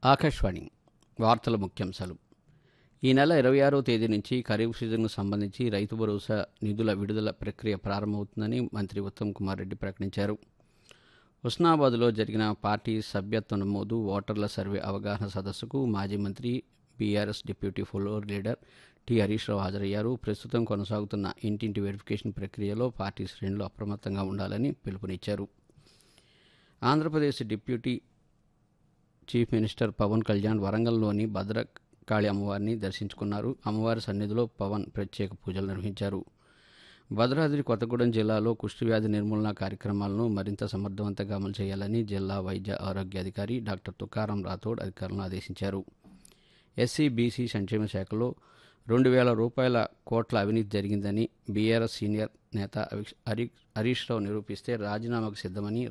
ఆకాశవాణి వార్తల ముఖ్యాంశాలు ఈ నెల ఇరవై ఆరో తేదీ నుంచి ఖరీఫ్ సీజన్కు సంబంధించి రైతు భరోసా నిధుల విడుదల ప్రక్రియ ప్రారంభమవుతుందని మంత్రి ఉత్తమ్ కుమార్ రెడ్డి ప్రకటించారు హుస్నాబాద్లో జరిగిన పార్టీ సభ్యత్వ నమోదు ఓటర్ల సర్వే అవగాహన సదస్సుకు మాజీ మంత్రి BRS deputy floor leader T Harish Rao హాజరయ్యారు ప్రస్తుతం కొనసాగుతున్న ఇంటింటి వెరిఫికేషన్ ప్రక్రియలో పార్టీ శ్రేణులు అప్రమత్తంగా ఉండాలని పిలుపునిచ్చారు Andhra Pradesh deputy chief minister Pawan Kalyan వరంగల్లోని భద్రకాళి అమ్మవారిని దర్శించుకున్నారు అమ్మవారి సన్నిధిలో పవన్ ప్రత్యేక పూజలు నిర్వహించారు భద్రాద్రి కొత్తగూడెం జిల్లాలో కుష్ఠవ్యాధి నిర్మూలన కార్యక్రమాలను మరింత సమర్థవంతంగా అమలు చేయాలని జిల్లా వైద్య ఆరోగ్య అధికారి డాక్టర్ తుకారాం రాథోడ్ అధికారులను ఆదేశించారు ఎస్సీ బీసీ సంక్షేమ శాఖలో రెండు వేల రూపాయల కోట్ల అవినీతి జరిగిందని బీఆర్ఎస్ సీనియర్ నేత హరీష్ రావు నిరూపిస్తే రాజీనామాకు సిద్ధమని